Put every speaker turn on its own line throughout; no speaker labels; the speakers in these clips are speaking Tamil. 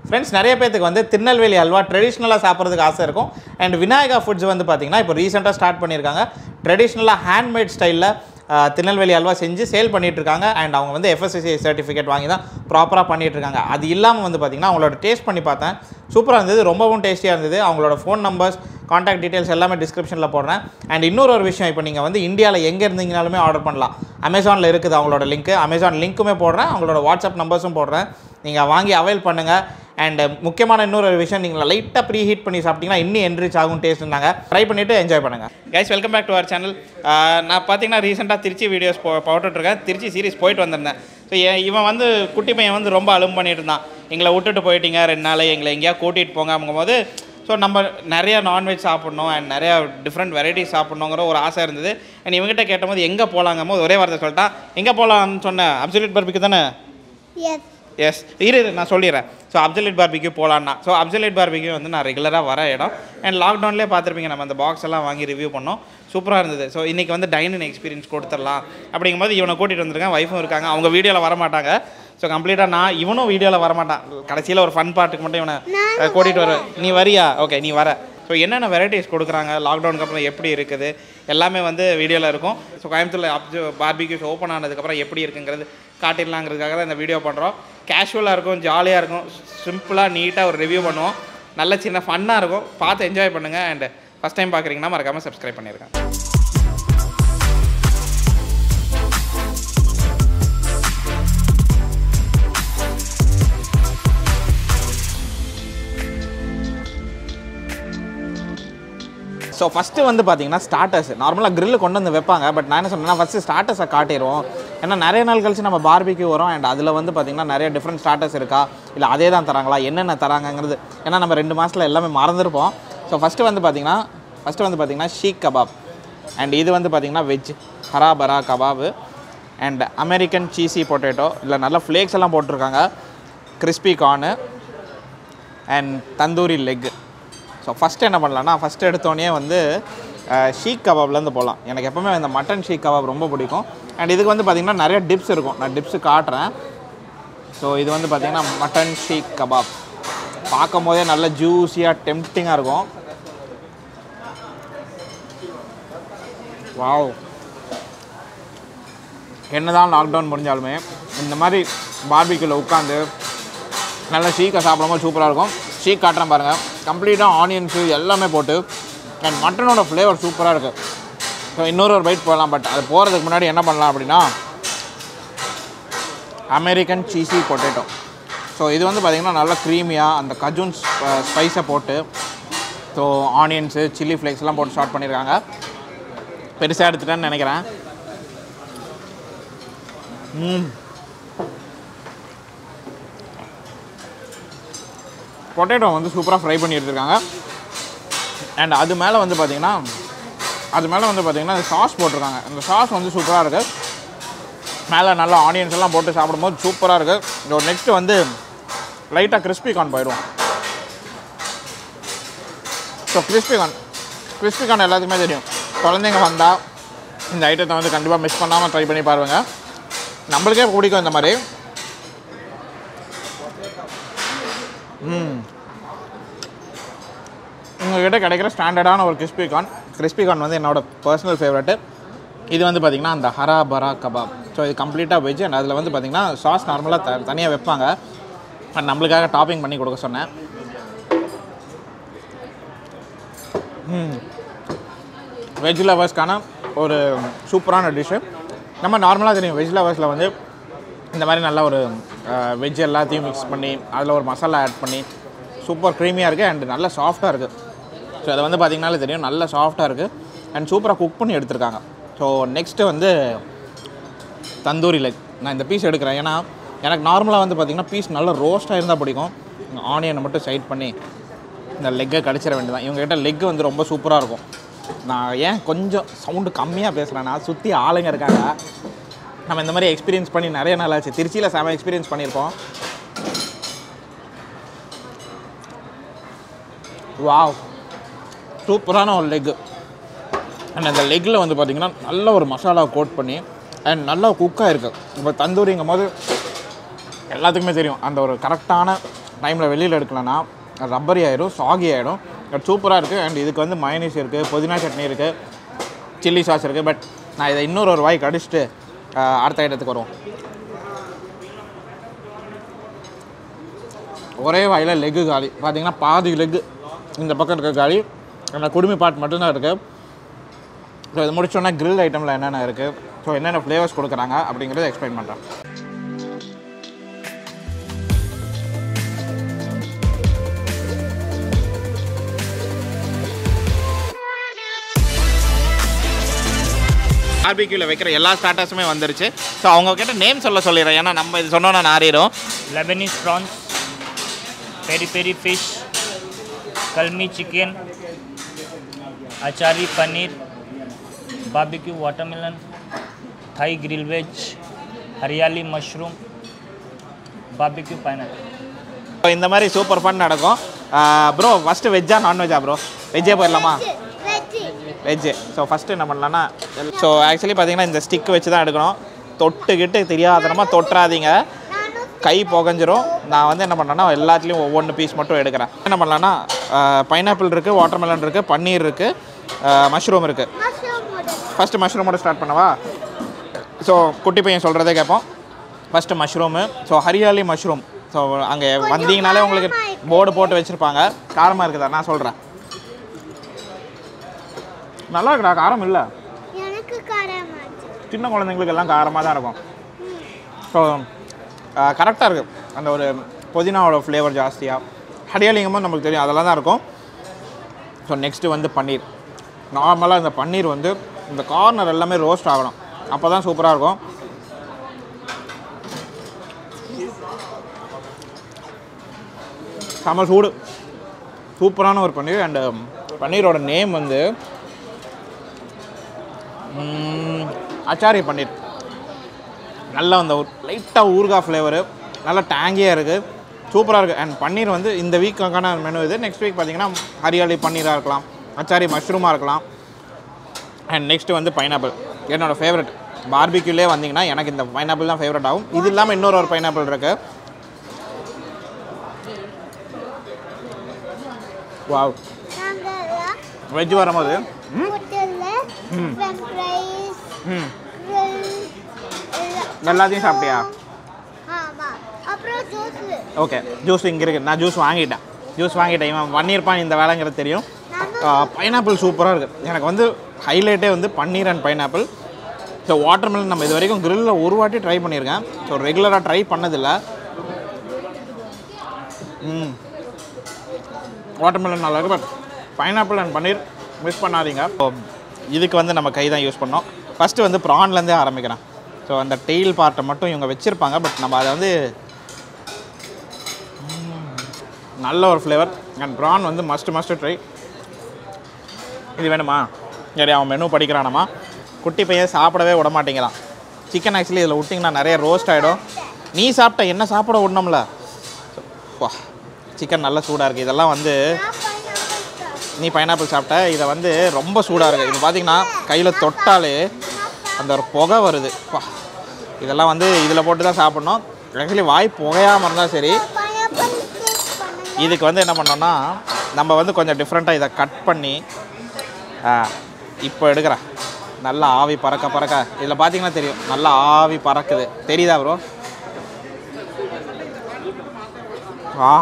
ஃப்ரெண்ட்ஸ் நிறைய பேத்துக்கு வந்து திருநெல்வேலி அல்வா ட்ரெடிஷ்னலாக சாப்பிட்றதுக்கு ஆசை இருக்கும் அண்ட் விநாயகா ஃபுட்ஸ் வந்து பார்த்தீங்கன்னா இப்போ ரீசெண்டாக ஸ்டார்ட் பண்ணியிருக்காங்க ட்ரெடிஷ்னலாக ஹேண்ட்மேட் ஸ்டைலில் திருநெல்வேலி அல்வா செஞ்சு சேல் பண்ணிட்டு இருக்காங்க அண்ட் அவங்க வந்து எஃப்எஸ்எஸ்சி சர்டிஃபிகேட் வாங்கி தான் ப்ராப்பராக பண்ணிட்டு இருக்காங்க அது இல்லாமல் வந்து பார்த்தீங்கன்னா அவங்களோட டேஸ்ட் பண்ணி பார்த்தேன் சூப்பராக இருந்தது ரொம்பவும் டேஸ்டியாக இருந்தது அவங்களோட ஃபோன் நம்பர்ஸ் காண்டாக்ட் டீட்டெயில்ஸ் எல்லாமே டிஸ்கிரிப்ஷனில் போடுறேன் அண்ட் இன்னொரு ஒரு விஷயம் இப்போ நீங்கள் வந்து இந்தியாவில் எங்கே இருந்தீங்கனாலுமே ஆர்டர் பண்ணலாம் அமேசானில் இருக்குது அவங்களோட லிங்க் அமேசான் லிங்க்குமே போடுறேன் அவங்களோட வாட்ஸ்அப் நம்பர்ஸும் போடுறேன் நீங்கள் வாங்கி அவைல் பண்ணுங்கள் அண்ட் முக்கியமான இன்னொரு ஒரு விஷயம் நீங்கள் லைட்டாக ப்ரீ ஹீட் பண்ணி சாப்பிட்டீங்கன்னா இன்னும் என்ரிச் ஆகும் டேஸ்ட்னாங்க ட்ரை பண்ணிவிட்டு என்ஜாய் பண்ணுங்கள் guys welcome back to our channel நான் பார்த்தீங்கன்னா ரீசெண்டாக திருச்சி வீடியோஸ் போ போட்டுட்ருக்கேன் திருச்சி சீரிஸ் போயிட்டு வந்திருந்தேன் ஸோ இவன் வந்து குட்டி பையன் வந்து ரொம்ப அலும் பண்ணிட்டு இருந்தான் எங்களை விட்டுட்டு போயிட்டீங்க ரெண்டு நாள் எங்களை எங்கேயா கூட்டிகிட்டு போங்க அப்படிங்கும்போது ஸோ நம்ம நிறைய நான்வெஜ் சாப்பிட்ணும் அண்ட் நிறையா டிஃப்ரெண்ட் வெரைட்டிஸ் சாப்பிட்ணுங்கிற ஒரு ஆசை இருந்தது அண்ட் இவங்ககிட்ட கேட்டபோது எங்கே போகலாங்கும் போது ஒரே வார்த்தை சொல்லிட்டான் எங்கே போகலான்னு சொன்னேன் அப்சல்யூட் பர்பிக்கு தானே
Yes.
எஸ் இரு இரு, நான் சொல்லிடுறேன் ஸோ அப்சலேட் பார்பிக்யூ போகலான்னா ஸோ அப்சலேட் பார்பிக்யூ வந்து நான் ரெகுலராக வர இடம் அண்ட் லாக்டவுன்லேயே பார்த்துருப்பீங்க நம்ம அந்த பாக்ஸ் எல்லாம் வாங்கி ரிவ்யூ பண்ணோம் சூப்பராக இருந்தது ஸோ இன்றைக்கி வந்து டைனிங் எக்ஸ்பீரியன்ஸ் கொடுத்துடலாம் அப்படிங்கும்போது இவனை கூட்டிகிட்டு வந்திருக்கேன் ஒய்ஃபும் இருக்காங்க அவங்க வீடியோவில் வர மாட்டாங்க ஸோ கம்ப்ளீட்டாக நான் இவனும் வீடியோவில் வர மாட்டான் கடைசியில் ஒரு ஃபன் பார்ட்டுக்கு மட்டும் இவனை அஹ், கூட்டிகிட்டு வர நீ வரியா ஓகே நீ வர ஸோ என்னென்ன வெரைட்டிஸ் கொடுக்குறாங்க லாக்டவுனுக்கு அப்புறம் எப்படி இருக்குது எல்லாமே வந்து வீடியோவில் இருக்கும் ஸோ கோயம்புத்தூரில் அப்ஜோ பார்பிக்யூஸ் ஓப்பன் ஆனதுக்கப்புறம் எப்படி இருக்குங்கிறது காட்டிடலாங்கிறதுக்காக தான் இந்த வீடியோ பண்ணுறோம் கேஷுவலாக இருக்கும் ஜாலியாக இருக்கும் சிம்பிளாக நீட்டாக ஒரு ரிவ்யூ பண்ணுவோம் நல்ல சின்ன ஃபன்னாக இருக்கும் பார்த்து என்ஜாய் பண்ணுங்கள் அண்ட் ஃபஸ்ட் டைம் பார்க்குறீங்கன்னா மறக்காமல் சப்ஸ்கிரைப் பண்ணியிருக்கேன் ஸோ ஃபஸ்ட்டு வந்து பார்த்தீங்கன்னா ஸ்டார்டர்ஸ் நார்மலாக grill கொண்டு வந்து வைப்பாங்க பட் நான் என்ன சொன்னேன்னா ஃபஸ்ட்டு ஸ்டார்டர்ஸை காட்டிடுவோம் ஏன்னா நிறைய நாள் கழிச்சு நம்ம பார்பிக்கு வரோம் அண்ட் அதில் வந்து பார்த்தீங்கன்னா நிறைய டிஃப்ரெண்ட் ஸ்டார்டர்ஸ் இருக்கா இல்லை அதே தான் தராங்களா என்னென்ன தராங்கங்கிறது ஏன்னா நம்ம ரெண்டு மாதத்தில் எல்லாமே மறந்துருப்போம் ஸோ ஃபஸ்ட்டு வந்து பார்த்தீங்கன்னா ஃபஸ்ட்டு வந்து பார்த்தீங்கன்னா ஷீக் கபாப் அண்ட் இது வந்து பார்த்தீங்கன்னா வெஜ் ஹராபரா kebab and American cheesy potato இல்லை நல்ல ஃப்ளேக்ஸ் எல்லாம் போட்டிருக்காங்க crispy corn and tandoori leg so first என்ன பண்ணலாம்னா ஃபஸ்ட்டு எடுத்தோடனே வந்து அஹ், ஷீக் கபாப்லேருந்து போகலாம் எனக்கு எப்போவுமே இந்த மட்டன் ஷீக் கபாப் ரொம்ப பிடிக்கும் அண்ட் இதுக்கு வந்து பார்த்திங்கன்னா நிறைய டிப்ஸ் இருக்கும் நான் டிப்ஸு காட்டுறேன் ஸோ இது வந்து பார்த்திங்கன்னா மட்டன் ஷீக் கபாப் பார்க்கும் போதே நல்ல ஜூஸியாக டெம்ப்டிங்காக இருக்கும் வாவ் என்னதான் லாக்டவுன் முடிஞ்சாலுமே இந்த மாதிரி பார்பிக்குள்ள உட்காந்து நல்ல ஷீக்கை சாப்பிடும்போது சூப்பராக இருக்கும் ஷீக் காட்டுறேன் பாருங்கள் கம்ப்ளீட்டாக ஆனியன்ஸு எல்லாமே போட்டு அண்ட் மட்டனோட ஃப்ளேவர் சூப்பராக இருக்குது ஸோ இன்னொரு ஒரு பைட் போகலாம் பட் அது போகிறதுக்கு முன்னாடி என்ன பண்ணலாம் அப்படின்னா அமெரிக்கன் சீசி பொட்டேட்டோ ஸோ இது வந்து பார்த்திங்கன்னா நல்லா க்ரீமியாக அந்த கஜூன் ஸ்பைஸை போட்டு ஸோ ஆனியன்ஸு சில்லி ஃப்ளேக்ஸ்லாம் போட்டு ஸ்டார்ட் பண்ணியிருக்காங்க பெருசாக எடுத்துட்டேன்னு நினைக்கிறேன் ம் பொட்டேட்டோ வந்து சூப்பராக ஃப்ரை பண்ணி எடுத்துருக்காங்க அண்ட் அது மேலே வந்து பார்த்தீங்கன்னா அது மேலே வந்து பார்த்தீங்கன்னா சாஸ் போட்டிருக்காங்க அந்த சாஸ் வந்து சூப்பராக இருக்குது மேலே நல்லா ஆனியன்ஸ் எல்லாம் போட்டு சாப்பிடும்போது சூப்பராக இருக்குது இதோட நெக்ஸ்ட்டு வந்து லைட்டாக கிறிஸ்பி கார்ன் போயிடும் so crispy corn crispy corn எல்லாத்துக்குமே தெரியும் குழந்தைங்க வந்தால் இந்த ஐட்டத்தை வந்து கண்டிப்பாக மிஸ் பண்ணாமல் ட்ரை பண்ணி பாருங்க நம்மளுக்கே பிடிக்கும் இந்த மாதிரி ம் உங்கள்கிட்ட கிடைக்கிற ஸ்டாண்டர்டான ஒரு கிறிஸ்பி கார்ன் கிறிஸ்பி கார்ன் வந்து என்னோட பர்சனல் ஃபேவரெட்டு இது வந்து பார்த்திங்கன்னா அந்த ஹரா பரா கபாப் ஸோ இது கம்ப்ளீட்டாக வெஜ் அண்ட் அதில் வந்து பார்த்திங்கன்னா சாஸ் நார்மலாக த தனியாக வைப்பாங்க பட் நம்மளுக்காக டாப்பிங் பண்ணி கொடுக்க சொன்னேன் வெஜ் லவர்ஸ்க்கான ஒரு சூப்பரான டிஷ்ஷு நம்ம நார்மலாக தெரியும் வெஜ் லவர்ஸில் வந்து இந்த மாதிரி நல்லா ஒரு வெஜ் எல்லாத்தையும் மிக்ஸ் பண்ணி அதில் ஒரு மசாலா ஆட் பண்ணி சூப்பர் க்ரீமியாக இருக்குது அண்ட் நல்லா சாஃப்டாக இருக்குது ஸோ அதை வந்து பார்த்திங்கனாலே தெரியும் நல்லா சாஃப்டாக இருக்குது அண்ட் சூப்பராக குக் பண்ணி எடுத்திருக்காங்க ஸோ நெக்ஸ்ட்டு வந்து தந்தூரி லெக் நான் இந்த பீஸ் எடுக்கிறேன் ஏன்னா எனக்கு நார்மலாக வந்து பார்த்திங்கன்னா பீஸ் நல்லா ரோஸ்ட்டாக இருந்தால் பிடிக்கும் ஆனியனை மட்டும் சைட் பண்ணி இந்த லெக்கை கடிச்சிட வேண்டியதான் இவங்ககிட்ட லெக் வந்து ரொம்ப சூப்பராக இருக்கும் நான் ஏன் கொஞ்சம் சவுண்டு கம்மியாக பேசுகிறேன்னா சுற்றி ஆளுங்க இருக்காங்க நம்ம இந்த மாதிரி எக்ஸ்பீரியன்ஸ் பண்ணி நிறைய நாள் ஆச்சு திருச்சியில் செம எக்ஸ்பீரியன்ஸ் பண்ணியிருக்கோம் வாவ் சூப்பரான ஒரு லெக்கு அண்ட் அந்த லெக்கில் வந்து பார்த்திங்கன்னா நல்ல ஒரு மசாலா கோட் பண்ணி அண்ட் நல்லா குக்காக இருக்குது இப்போ தந்தூரிங்கும் போது எல்லாத்துக்குமே தெரியும் அந்த ஒரு கரெக்டான
டைமில் வெளியில் எடுக்கலன்னா ரப்பரி ஆயிடும் சாகி ஆகிடும் பட் சூப்பராக இருக்குது அண்ட் இதுக்கு வந்து மயனீஸ் இருக்குது புதினா சட்னி இருக்குது சில்லி சாஸ் இருக்குது பட் நான் இதை இன்னொரு ஒரு வாய் கடிச்சிட்டு ஆஹ், அடுத்த ஐட்டத்துக்கு வருவோம் ஒரே வாயில் லெக்கு காலி பார்த்தீங்கன்னா பாதி லெக்கு இந்த பக்கம் இருக்க காலி அந்த குடுமி பாட் மட்டும்தான் இருக்குது ஸோ இது முடிச்சோன்னா grill ஐட்டமில் என்னென்ன இருக்குது ஸோ என்னென்ன ஃப்ளேவர்ஸ் கொடுக்குறாங்க அப்படிங்கிறத எக்ஸ்பிளைன் பண்ணுறேன்
பார்பிக்யூவில் வைக்கிற எல்லா ஸ்டார்டர்ஸுமே வந்துருச்சு ஸோ அவங்க கிட்ட நேம் சொல்ல சொல்லிடுறேன் ஏன்னா நம்ம இது சொன்னோன்னா நாரிடும்
Lebanese prawns, peri peri fish, kalmi chicken, achari paneer, barbecue watermelon, Thai grill veg, haryali mushroom, barbecue pineapple.
So இந்த மாதிரி சூப்பர் ஃபன் நடக்கும் ப்ரோ ஃபஸ்ட்டு வெஜ்ஜா நான்வெஜ்ஜா ப்ரோ வெஜ்ஜே போயிடலாமா வெஜ்ஜு ஸோ ஃபஸ்ட்டு என்ன பண்ணலான்னா ஸோ ஆக்சுவலி பார்த்தீங்கன்னா இந்த ஸ்டிக் வச்சு தான் எடுக்கணும் தொட்டுக்கிட்டு தெரியாதனமாக தொட்டுறாதீங்க கை புகஞ்சிரும் நான் வந்து என்ன பண்ணேன்னா எல்லாத்துலேயும் ஒவ்வொன்று பீஸ் மட்டும் எடுக்கிறேன் என்ன பண்ணலான்னா பைனாப்பிள் இருக்குது வாட்டர்மெலன் இருக்குது பன்னீர் இருக்குது மஷ்ரூம் இருக்குது ஃபஸ்ட்டு மஷ்ரூமோட ஸ்டார்ட் பண்ணவா ஸோ குட்டி பையன் சொல்கிறதே கேட்போம் first mushroom so hariyali mushroom so அங்கே வந்தீங்கனாலே உங்களுக்கு போர்டு போட்டு வச்சுருப்பாங்க காரமாக இருக்குதா நான் சொல்கிறேன் நல்லா இருக்குடா காரம் இல்லை
எனக்கு காரமாச்சு
சின்ன குழந்தைங்களுக்கு எல்லாம் காரமாக தான் இருக்கும் ஸோ கரெக்டாக இருக்குது அந்த ஒரு புதினாவோட ஃப்ளேவர் ஜாஸ்தியாக ஹரியாலிங்கமும் நம்மளுக்கு தெரியும் அதெல்லாம் தான் இருக்கும் ஸோ நெக்ஸ்ட்டு வந்து பன்னீர் நார்மலாக இந்த பன்னீர் வந்து இந்த கார்னர் எல்லாமே ரோஸ்ட் ஆகணும் அப்போ தான் சூப்பராக இருக்கும் செம சூடு சூப்பரான ஒரு பன்னீர் அண்டு பன்னீரோட நேம் வந்து ம், அச்சாரி பன்னீர் நல்லா அந்த லைட்டாக ஊறுகாய் ஃப்ளேவரு நல்லா டேங்கியாக இருக்குது சூப்பராக இருக்குது அண்ட் பன்னீர் வந்து இந்த வீக்கான மெனு இது நெக்ஸ்ட் வீக் பார்த்தீங்கன்னா ஹரியாலி பன்னீராக இருக்கலாம் அச்சாரி மஷ்ரூமாக இருக்கலாம் அண்ட் நெக்ஸ்ட்டு வந்து பைனாப்பிள் என்னோடய ஃபேவரட் பார்பிக்யூலே வந்தீங்கன்னா எனக்கு இந்த பைனாப்பிள் தான் ஃபேவரட் ஆகும் இது இல்லாமல் இன்னொரு ஒரு பைனாப்பிள் இருக்குது வாவ்
நாங்கெல்லாம்
வெஜ் வரும்போது
ஹோட்டல்ல ஃப்ரெஞ்ச் ஃப்ரைஸ்
ம்
grill
எல்லாத்தையும் சாப்பிட்டியா
ஆமா அப்புறம் ஜூஸ்
ஓகே ஜூஸ் இங்கே இருக்குது நான் ஜூஸ் வாங்கிட்டேன் ஜூஸ் வாங்கிட்டேன் இவன் பண்ணியிருப்பான் இந்த வேலைங்கிறது தெரியும் பைனாப்பிள் சூப்பராக இருக்குது எனக்கு வந்து ஹைலைட்டே வந்து paneer and pineapple so watermelon நம்ம இது வரைக்கும் கிரில்லில் ஒரு வாட்டி ட்ரை பண்ணியிருக்கேன் ஸோ ரெகுலராக ட்ரை பண்ணதில்லை ம் வாட்டர்மெலன் நல்லா இருக்கு but pineapple and paneer miss பண்ணாதீங்க ஸோ இதுக்கு வந்து நம்ம கை தான் யூஸ் பண்ணோம் ஃபஸ்ட்டு வந்து ப்ரான்லேருந்தே ஆரம்பிக்கிறேன் ஸோ அந்த டெயில் பார்ட்டை மட்டும் இவங்க வச்சுருப்பாங்க பட் நம்ம அதை வந்து நல்ல ஒரு ஃப்ளேவர் அண்ட் ப்ரான் வந்து மஸ்ட் மஸ்ட் ட்ரை இது வேணுமா சரி அவன் மெனு படிக்கிறானாமா குட்டி பையன் சாப்பிடவே விட மாட்டேங்கிறான் சிக்கன் ஆக்சுவலி இதில் விட்டிங்கன்னா நிறைய ரோஸ்ட் ஆகிடும் நீ சாப்பிட்ட என்ன சாப்பிட விடணும்ல வா சிக்கன் நல்ல சூடாக இருக்குது இதெல்லாம் வந்து நீ பைனாப்பிள் சாப்பிட்ட இதை வந்து ரொம்ப சூடாக இருக்குது இது பார்த்தீங்கன்னா கையில் தொட்டாலே அந்த ஒரு புகை வருது வா இதெல்லாம் வந்து இதில் போட்டு தான் சாப்பிட்ணும் ஆக்சுவலி வாய் புகையாமல் இருந்தால் சரி
பைனாப்பிள் டேஸ்ட் பண்ணுங்க
இதுக்கு வந்து என்ன பண்ணோம்னா நம்ம வந்து கொஞ்சம் டிஃப்ரெண்ட்டாக இதை கட் பண்ணி ஆ, இப்போ எடுக்கிறேன் நல்லா ஆவி பறக்க பறக்க இதில் பார்த்தீங்கன்னா தெரியும் நல்லா ஆவி பறக்குது தெரியுதா ப்ரோ ஆ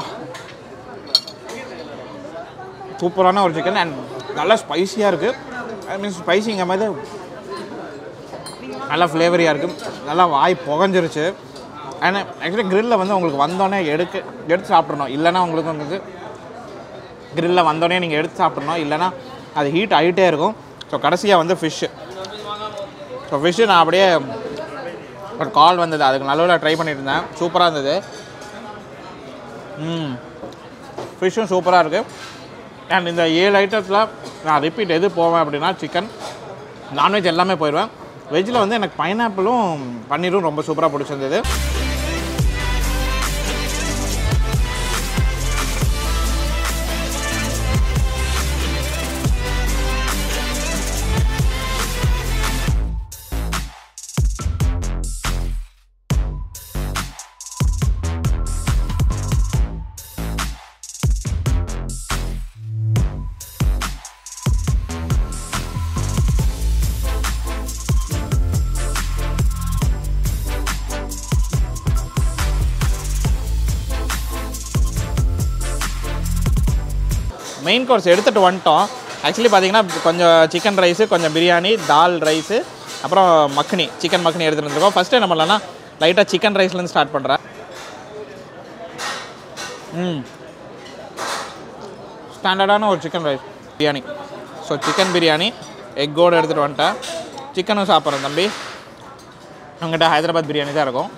சூப்பரான ஒரு சிக்கன் அண்ட் நல்லா ஸ்பைசியாக இருக்குது ஐ மீன்ஸ் ஸ்பைசிங்க மாதிரி நல்லா ஃப்ளேவரியாக இருக்குது நல்லா வாய் புகஞ்சிருச்சு அண்ட் ஆக்சுவலி கிரில்லில் வந்து உங்களுக்கு வந்தோடனே எடுக்க எடுத்து சாப்பிட்றணும் இல்லைன்னா உங்களுக்கு வந்து கிரில்லில் வந்தோடனே நீங்கள் எடுத்து சாப்பிட்றணும் இல்லைன்னா அது ஹீட் ஆகிட்டே இருக்கும் ஸோ கடைசியாக வந்து ஃபிஷ்ஷு ஸோ ஃபிஷ்ஷு நான் அப்படியே ஒரு கால் வந்தது அதுக்கு நல்ல ட்ரை பண்ணிட்டு இருந்தேன் சூப்பராக இருந்தது ம் ஃபிஷ்ஷும் சூப்பராக இருக்குது அண்ட் இந்த ஏழு ஐட்டத்தில் நான் ரிப்பீட் எது போவேன் அப்படின்னா சிக்கன் நான்வெஜ் எல்லாமே போயிடுவேன் வெஜ்ஜில் வந்து எனக்கு பைனாப்பிளும் பன்னீரும் ரொம்ப சூப்பராக பிடிச்சிருந்தது மெயின் கோர்ஸ் எடுத்துகிட்டு வந்துட்டோம் ஆக்சுவலி பார்த்தீங்கன்னா கொஞ்சம் சிக்கன் ரைஸு கொஞ்சம் பிரியாணி தால் ரைஸு அப்புறம் மக்னி சிக்கன் மக்னி எடுத்துகிட்டு வந்துருக்கோம் ஃபஸ்ட்டு என்ன பண்ணலாம்னா லைட்டாக சிக்கன் ரைஸ்லேருந்து ஸ்டார்ட் பண்ணுறேன் ம் ஸ்டாண்டர்டான ஒரு chicken rice biryani so chicken biryani எக்கோடு எடுத்துகிட்டு வந்துட்டேன் சிக்கனும் சாப்பிட்றேன் தம்பி உங்கள்கிட்ட ஹைதராபாத் பிரியாணி தான் இருக்கும்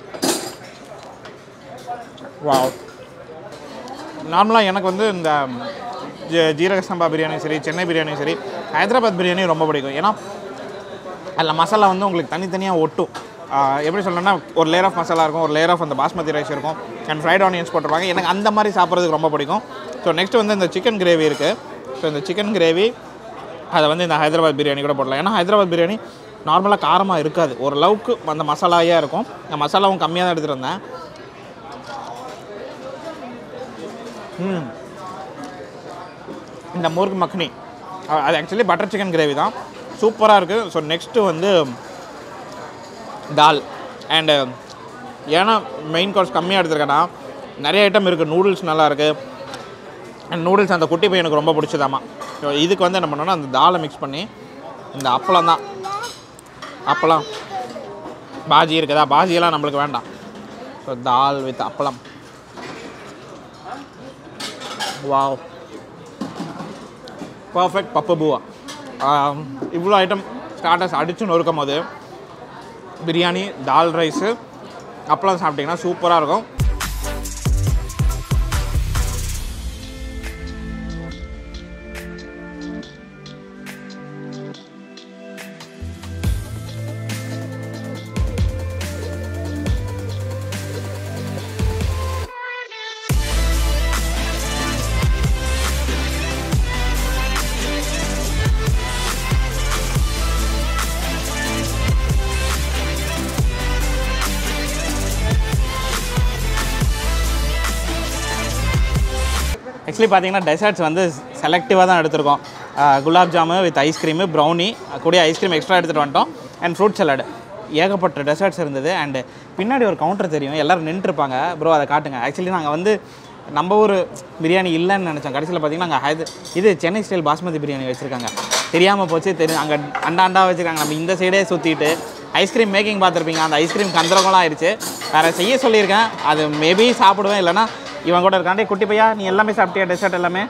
வாவ் நார்மலாக எனக்கு வந்து இந்த ஜீ- ஜீரக சம்பா பிரியாணி சரி சென்னை பிரியாணி சரி ஹைதராபாத் பிரியாணி ரொம்ப பிடிக்கும் ஏன்னா அதில் மசாலா வந்து உங்களுக்கு தனித்தனியாக ஒட்டும் ஆஹ் எப்படி சொல்லணும்னா ஒரு லேயர் ஆஃப் மசாலா இருக்கும் ஒரு லேயர் ஆஃப் அந்த பாஸ்மதி ரைஸ் இருக்கும் அண்ட் ஃப்ரைட் ஆனியன்ஸ் போட்டிருப்பாங்க எனக்கு அந்த மாதிரி சாப்பிட்றதுக்கு ரொம்ப பிடிக்கும் ஸோ நெக்ஸ்ட் வந்து இந்த சிக்கன் கிரேவி இருக்குது ஸோ இந்த சிக்கன் கிரேவி அதை வந்து இந்த ஹைதராபாத் பிரியாணி கூட போடலாம் ஏன்னா ஹைதராபாத் பிரியாணி நார்மலாக காரமாக இருக்காது ஓரளவுக்கு அந்த மசாலாயாக இருக்கும் இந்த மசாலாவும் கம்மியாக தான் எடுத்துகிட்டு வந்தேன் ம் இந்த முர்க் மக்னி அஹ் அது ஆக்சுவலி பட்டர் சிக்கன் கிரேவி தான் சூப்பராக இருக்குது ஸோ நெக்ஸ்ட்டு வந்து தால் அண்டு ஏன்னா மெயின் கோர்ஸ் கம்மியாக எடுத்திருக்கேன்னா நிறைய ஐட்டம் இருக்குது நூடுல்ஸ் நல்லா இருக்குது அண்ட் நூடுல்ஸ் அந்த குட்டி பையனுக்கு ரொம்ப பிடிச்சதாமா ஸோ இதுக்கு வந்து என்ன பண்ணோன்னா அந்த தாலை மிக்ஸ் பண்ணி இந்த அப்பளம் தான் அப்பளம் பாஜி இருக்குதா பாஜியெல்லாம் நம்மளுக்கு வேண்டாம் ஸோ தால் வித் அப்பளம் வாவ் பர்ஃபெக்ட் பப்பு பூவா இவ்வளோ ஐட்டம் ஸ்டார்டர்ஸ் அடித்து நொறுக்கும் போது பிரியாணி தால் ரைஸு அப்பளம் சாப்பிட்டிங்கன்னா சூப்பராக இருக்கும் ஆக்சுவலி பார்த்தீங்கன்னா டெசர்ட்ஸ் வந்து செலக்டிவாக தான் எடுத்திருக்கோம் அஹ் gulab jamun with ice cream brownie கூடிய ஐஸ்கிரீம் எக்ஸ்ட்ரா எடுத்துகிட்டு வந்துட்டோம் அண்ட் ஃப்ரூட் சலாடு ஏகப்பட்ட டெசர்ட்ஸ் இருந்தது அண்டு பின்னாடி ஒரு கவுண்டர் தெரியும் எல்லோரும் நின்றுருப்பாங்க ப்ரோ அதை காட்டுங்க ஆக்சுவலி நாங்கள் வந்து நம்ம ஊர் பிரியாணி இல்லைன்னு நினச்சோம் கடைசியில் பார்த்தீங்கன்னா அங்கே ஹைத இது சென்னை ஸ்டைல் பாஸ்மதி பிரியாணி வச்சுருக்காங்க தெரியாமல் போச்சு தெரியும் அங்கே அண்டா அண்டா வச்சுருக்காங்க நம்ம இந்த சைடே சுற்றிட்டு ஐஸ்கிரீம் மேக்கிங் பார்த்துருப்பீங்க அந்த ஐஸ்கிரீம் கந்தரகம்லாம் ஆயிடுச்சு வேறு செய்ய சொல்லியிருக்கேன் அது மேபி சாப்பிடுவேன் இல்லைன்னா இவன் கூட இருக்காண்டே குட்டி பையா நீ எல்லாமே சாப்பிட்டியா டெசர்ட் எல்லாமே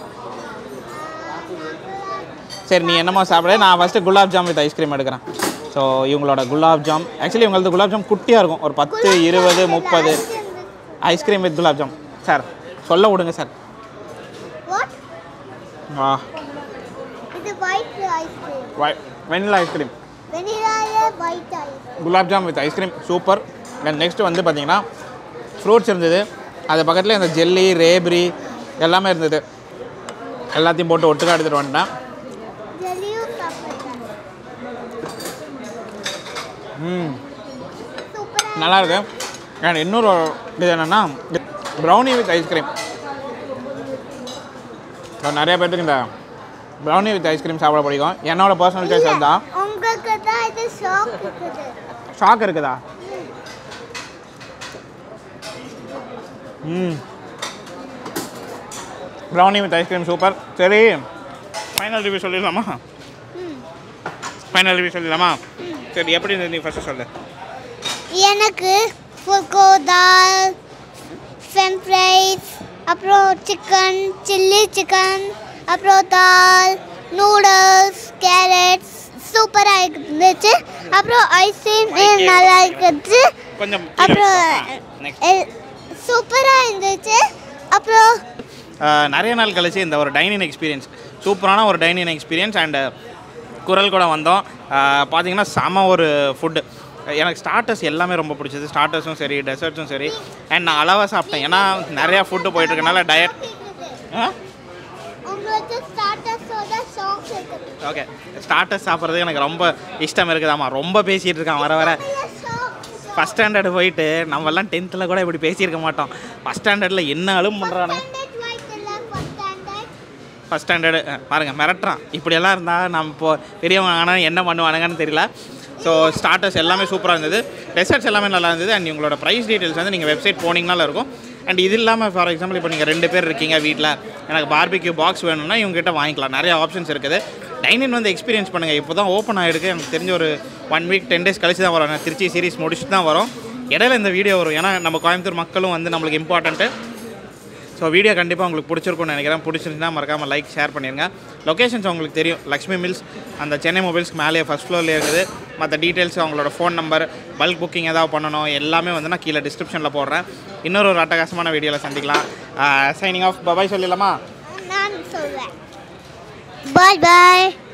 சரி நீ என்னமோ சாப்பிடு நான் first gulab jamun with ice cream எடுக்கிறேன் ஸோ இவங்களோட குலாப் ஜாம் ஆக்சுவலி இவங்களது குலாப் ஜாம் குட்டியாக இருக்கும் ஒரு பத்து இருபது முப்பது ice cream with gulab jamun sir சொல்ல விடுங்க சார்
வாட்
ஆ
இது ஒயிட் ஐஸ்கிரீம்
வெனிலா ஐஸ்கிரீம்
வெனிலால white ice cream
gulab jamun with ice cream super and next வந்து பார்த்தீங்கன்னா ஃப்ரூட்ஸ் இருந்தது அது பக்கத்தில் இந்த ஜெல்லி ரேப்ரி எல்லாமே இருந்தது எல்லாத்தையும் போட்டு ஒட்டுக்கா எடுத்துகிட்டு வந்துட்டேன்
ஜெல்லியும் சாப்பிட்டேன்
ம்
சூப்பரா
நல்லா இருக்கு அண்ட் இன்னொரு இது என்னென்னா ப்ரௌனி வித் ஐஸ்கிரீம் நிறைய பேர்த்துக்கு இந்த ப்ரௌனி வித் ஐஸ்கிரீம் சாப்பிட பிடிக்கும் என்னோட பர்சனல் சாய்ஸ் அதுதான்
உங்களுக்கு தான் இது ஷாக் இருக்குது
ஷாக் இருக்குதா ம் ப்ரௌனி வித் ஐஸ்கிரீம் சூப்பர் சரி ஃபைனல் ரிவ்யூ சொல்லிடலாமா ஃபைனல் ரிவ்யூ சொல்லிடலாமா சரி எப்படி இருந்தது நீ ஃபஸ்ட்டு சொல்லு
எனக்கு ஃபுல்கோ தால் ஃப்ரெண்ட் ஃப்ரைஸ் அப்புறம் சிக்கன் சில்லி சிக்கன் அப்புறம் தால் நூடுல்ஸ் கேரட்ஸ் சூப்பராக இருந்துச்சு அப்புறம் ஐஸ்கிரீம் நல்லா இருந்துச்சு
கொஞ்சம்
அப்புறம்
நெக்ஸ்ட்
சூப்பராக இருந்துச்சு அப்புறம்
ஆஹ் நிறைய நாள் கழிச்சு இந்த ஒரு டைனிங் எக்ஸ்பீரியன்ஸ் சூப்பரான ஒரு டைனிங் எக்ஸ்பீரியன்ஸ் அண்டு குரல் கூட வந்தோம் ஆஹ் பார்த்தீங்கன்னா செம ஒரு ஃபுட்டு எனக்கு ஸ்டார்டர்ஸ் எல்லாமே ரொம்ப பிடிச்சது ஸ்டார்டர்ஸும் சரி டெசர்ட்ஸும் சரி அண்ட் நான் அளவாக சாப்பிட்டேன் ஏன்னா நிறையா ஃபுட்டு போயிட்டுருக்கனால டயட்
உங்களுக்கு ஸ்டார்டர்ஸோட சாங்ஸ் இருக்குது
ஓகே ஸ்டார்டர்ஸ் சாப்பிட்றது எனக்கு ரொம்ப இஷ்டம் இருக்குதாம்மா ரொம்ப பேசிகிட்டு இருக்கான் வர வர ஃபஸ்ட் ஸ்டாண்டர்டு போயிட்டு நம்மலாம் டென்த்தில் கூட இப்படி பேசியிருக்க மாட்டோம் ஃபஸ்ட் ஸ்டாண்டர்டில் என்ன அலும் பண்ணுறானுங்க ஃபஸ்ட் ஸ்டாண்டர்டு பாருங்கள் மிரட்டுறான் இப்படியெல்லாம் இருந்தால் நம்ம இப்போ பெரியவங்க ஆனால் என்ன பண்ணுவானுங்கன்னு தெரியல ஸோ ஸோ ஸ்டார்டர்ஸ் எல்லாமே சூப்பராக இருந்தது டெசர்ட்ஸ் எல்லாமே நல்லா இருந்தது அண்ட் உங்களோட ப்ரைஸ் டீட்டெயில்ஸ் வந்து நீங்கள் வெப்சைட் போனீங்கனால இருக்கும் அண்ட் இது இல்லாமல் ஃபார் எக்ஸாம்பிள் இப்போ நீங்கள் ரெண்டு பேர் இருக்கீங்க வீட்டில் எனக்கு பார்பிக்யூ பாக்ஸ் வேணும்னா இவங்ககிட்ட வாங்கிக்கலாம் நிறைய ஆப்ஷன்ஸ் இருக்குது டைனிங் வந்து எக்ஸ்பீரியன்ஸ் பண்ணுங்கள் இப்போ தான் ஓப்பன் ஆகிருக்கு எனக்கு தெரிஞ்ச ஒரு ஒன் வீக் டென் டேஸ் கழிச்சு தான் வரும் நான் திருச்சி சீரிஸ் முடிச்சுட்டு தான் வரும் இடையில இந்த வீடியோ வரும் ஏன்னா நம்ம கோயம்புத்தூர் மக்களும் வந்து நம்மளுக்கு இம்பார்ட்டன்ட்டு ஸோ வீடியோ கண்டிப்பாக உங்களுக்கு பிடிச்சிருக்கும்னு நினைக்கிறேன் பிடிச்சிருந்தா மறக்காமல் லைக் ஷேர் பண்ணிடுங்க லொக்கேஷன்ஸ் உங்களுக்கு தெரியும் லக்ஷ்மி மில்ஸ் அந்த சென்னை மொபைல்ஸ்க்கு மேலேயே ஃபஸ்ட் ஃப்ளோர்லேயே இருக்குது மற்ற டீட்டெயில்ஸ் அவங்களோட ஃபோன் நம்பர் பல்க் புக்கிங் ஏதாவது பண்ணணும் எல்லாமே வந்து நான் கீழே டிஸ்கிரிப்ஷனில் போடுறேன் இன்னொரு ஒரு அட்டகாசமான வீடியோவில் சந்திக்கலாம் சைனிங் ஆஃப் பபாய் சொல்லிடலாமா
நான் சொல்வேன் பாய் பாய்